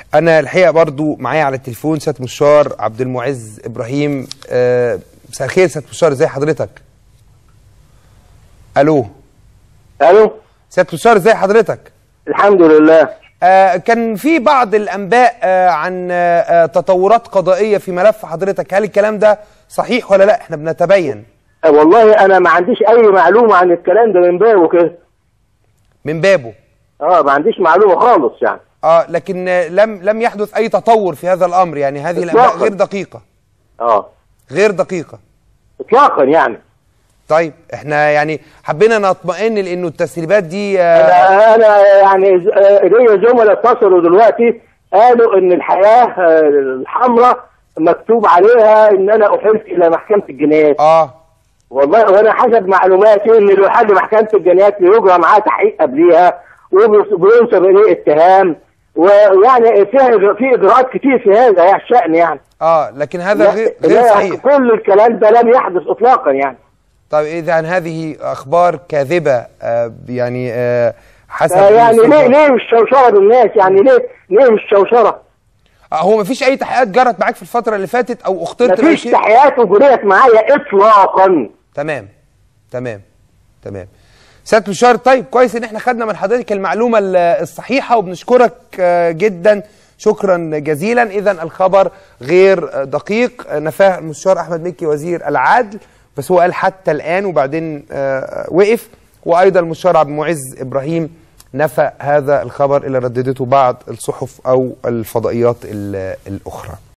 انا الحقيقه برضو معايا على التليفون سياده مستشار عبد المعز ابراهيم آه، مساء الخير سياده مستشار ازي حضرتك الو الو سياده مستشار ازي حضرتك الحمد لله آه، كان في بعض الانباء آه، عن آه، آه، تطورات قضائيه في ملف حضرتك هل الكلام ده صحيح ولا لا احنا بنتبين آه، والله انا ما عنديش اي معلومه عن الكلام ده من بابه كده من بابه اه ما عنديش معلومه خالص يعني اه لكن آه، لم لم يحدث اي تطور في هذا الامر يعني هذه الانباء إطلاقاً. غير دقيقه اه غير دقيقه اطلاقا يعني طيب احنا يعني حبينا نطمئن لانه التسريبات دي آه، انا انا يعني ز- آه، ليا زملاء اتصلوا دلوقتي قالوا ان الحياه آه، الحمراء مكتوب عليها ان انا احلت الى محكمه الجنايات اه والله وانا حسب معلوماتي ان لو حد محكمه الجنايات بيجرى معاه تحقيق قبليها وبينسب اليه اتهام ويعني فيها إجراء- في اجراءات كتير في هذا يعني الشان يعني اه لكن هذا لا- غير غير لا، صحيح كل الكلام ده لم يحدث اطلاقا يعني طيب اذا هذه اخبار كاذبه آه يعني آه حسب آه، يعني ليه السلطات. ليه مش شوشره بالناس يعني ليه ليه مش شوشره آه هو ما فيش اي تحقيقات جرت معاك في الفتره اللي فاتت او اخترت بأي مفيش شيء تحقيقات وجريت معايا اطلاقا تمام تمام تمام سياده مشار طيب كويس ان احنا خدنا من حضرتك المعلومه ال- الصحيحه وبنشكرك آه، جدا شكرا جزيلا اذا الخبر غير آه، دقيق آه، نفاه المستشار احمد مكي وزير العدل بس هو قال حتى الان وبعدين آه، وقف وايضا المستشار عبد المعز ابراهيم نفى هذا الخبر اللي رددته بعض الصحف او الفضائيات ال- الاخرى